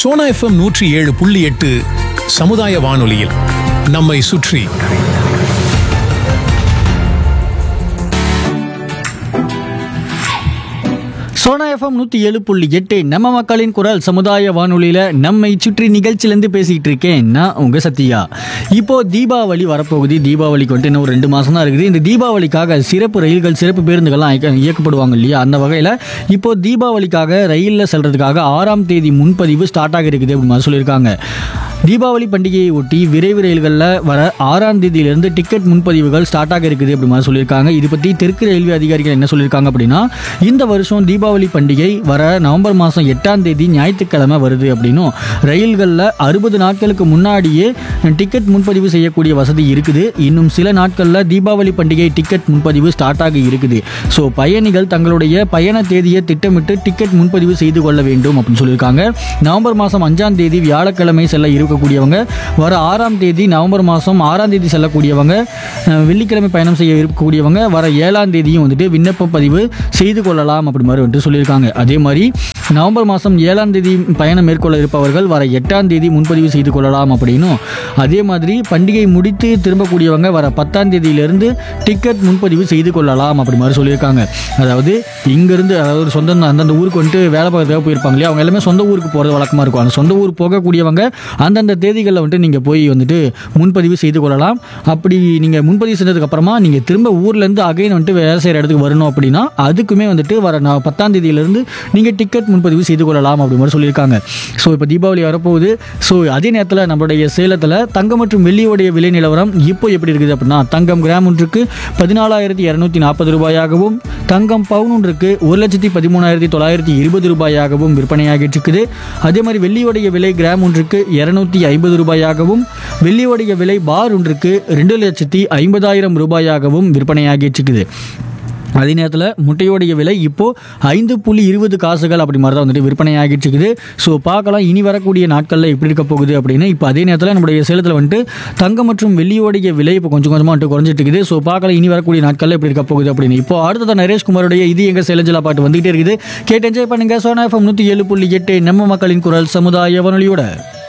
Sona FM நூற்றி ஏழு புள்ளி எட்டு சமுதாய வானொலியில் நம்மை சுற்றி சோனா எஃப்எம் நூற்றி ஏழு புள்ளி எட்டு நம்ம மக்களின் குரல் சமுதாய வானொலியில் நம்மை சுற்றி நிகழ்ச்சியிலேருந்து பேசிக்கிட்டு இருக்கேன் நான் உங்கள் சத்யா இப்போ தீபாவளி வரப்போகுது தீபாவளிக்கு வந்துட்டு இன்னும் ஒரு ரெண்டு மாதம் தான் இருக்குது இந்த தீபாவளிக்காக சிறப்பு ரயில்கள் சிறப்பு பேருந்துகள்லாம் இயக்க- இயக்கப்படுவாங்க இல்லையா அந்த வகையில் இப்போ தீபாவளிக்காக ரயிலில் செல்றதுக்காக ஆறாம் தேதி முன்பதிவு ஸ்டார்ட் ஆகி இருக்குது அப்படின்னு மாதிரி சொல்லியிருக்காங்க தீபாவளி பண்டிகையை ஒட்டி விரைவு ரயில்களில் வர ஆறாம் தேதியிலிருந்து டிக்கெட் முன்பதிவுகள் ஸ்டார்ட் ஆக இருக்குது அப்படி மாதிரி சொல்லியிருக்காங்க இது பற்றி தெற்கு ரயில்வே அதிகாரிகள் என்ன சொல்லியிருக்காங்க அப்படின்னா இந்த வருஷம் தீபாவளி பண்டிகை வர நவம்பர் மாதம் எட்டாம் தேதி ஞாயிற்றுக்கிழமை வருது அப்படின்னும் ரயில்களில் அறுபது நாட்களுக்கு முன்னாடியே டிக்கெட் முன்பதிவு செய்யக்கூடிய வசதி இருக்குது இன்னும் சில நாட்களில் தீபாவளி பண்டிகை டிக்கெட் முன்பதிவு ஸ்டார்ட் ஆகி இருக்குது ஸோ பயணிகள் தங்களுடைய பயண தேதியை திட்டமிட்டு டிக்கெட் முன்பதிவு செய்து கொள்ள வேண்டும் அப்படின்னு சொல்லியிருக்காங்க நவம்பர் மாதம் அஞ்சாம் தேதி வியாழக்கிழமை செல்ல இருக்கக்கூடியவங்க வர ஆறாம் தேதி நவம்பர் மாதம் ஆறாம் தேதி செல்லக்கூடியவங்க அஹ், வெள்ளிக்கிழமை பயணம் செய்ய இருக்கக்கூடியவங்க வர ஏழாம் தேதியும் வந்துட்டு விண்ணப்ப பதிவு செய்து கொள்ளலாம் அப்படி மாதிரி வந்துட்டு சொல்லியிருக்காங்க அதே மாதிரி நவம்பர் மாதம் ஏழாம் தேதி பயணம் மேற்கொள்ள இருப்பவர்கள் வர எட்டாம் தேதி முன்பதிவு செய்து கொள்ளலாம் அப்படின்னும் அதே மாதிரி பண்டிகை முடித்து திரும்பக்கூடியவங்க வர பத்தாம் தேதியிலிருந்து டிக்கெட் முன்பதிவு செய்து கொள்ளலாம் அப்படி மாதிரி சொல்லியிருக்காங்க அதாவது இங்கேருந்து அதாவது சொந்த அந்தந்த ஊருக்கு வந்துட்டு வேலை பார்க்கறதுக்காக போயிருப்பாங்க இல்லையா அவங்க எல்லாமே சொந்த ஊருக்கு போகிறது வழக்கமாக இருக்கும் அந்த சொந்த ஊர் போகக்கூடியவங்க அந்தந்த தேதிகளில் வந்துட்டு நீங்கள் போய் வந்துட்டு முன்பதிவு செய்து கொள்ளலாம் அப்படி நீங்கள் முன்பதிவு செஞ்சதுக்கு அப்புறமா நீங்கள் திரும்ப ஊர்லேருந்து அகைன் வந்துட்டு வேலை செய்கிற இடத்துக்கு வரணும் அப்படின்னா அதுக்குமே வந்துட்டு வர நா- பத்தாம் தேதியிலிருந்து நீங்கள் டிக்கெட் முன்பதிவு செய்து கொள்ளலாம் அப்படி மாதிரி சொல்லியிருக்காங்க ஸோ இப்போ தீபாவளி வரப்போகுது ஸோ அதே நேரத்தில் நம்மளுடைய சேலத்தில் தங்கம் மற்றும் வெள்ளியோடைய விலை நிலவரம் இப்போ எப்படி இருக்குது அப்படின்னா தங்கம் கிராம் ஒன்றுக்கு பதினாலாயிரத்தி இரநூத்தி நாற்பது ரூபாயாகவும் தங்கம் பவுன் ஒன்றுக்கு ஒரு லட்சத்தி பதிமூணாயிரத்தி தொள்ளாயிரத்தி இருபது ரூபாயாகவும் விற்பனையாகிட்டு இருக்குது அதே மாதிரி வெள்ளியோடைய விலை கிராம் ஒன்றுக்கு இரநூத்தி ஐம்பது ரூபாயாகவும் வெள்ளியோடைய விலை பார் ஒன்றுக்கு ரெண்டு லட்சத்தி ஐம்பதாயிரம் ரூபாயாகவும் விற்பனையாகிட்டு இருக்குது அதே நேரத்தில் முட்டையோடைய விலை இப்போ ஐந்து புள்ளி இருபது காசுகள் அப்படி மாதிரி தான் வந்துட்டு விற்பனை ஆகிட்டு இருக்குது ஸோ பார்க்கலாம் இனி வரக்கூடிய நாட்களில் எப்படி இருக்க போகுது அப்படின்னு இப்போ அதே நேரத்தில் நம்முடைய சேலத்தில் வந்துட்டு தங்கம் மற்றும் வெள்ளியோடைய விலை இப்போ கொஞ்சம் கொஞ்சமாக வந்துட்டு குறைஞ்சிட்டு இருக்குது ஸோ பார்க்கலாம் இனி வரக்கூடிய நாட்களில் எப்படி இருக்க போகுது அப்படின்னு இப்போ அடுத்ததான் நரேஷ்குமாரோடைய இது எங்கள் சேலஞ்சலா பாட்டு வந்துகிட்டே இருக்குது கேட்டு என்ஜாய் பண்ணுங்க சோனா எஃப்எம் நூற்றி ஏழு புள்ளி எட்டு நம்ம மக்களின் குரல் சமுதாய வானொலியோட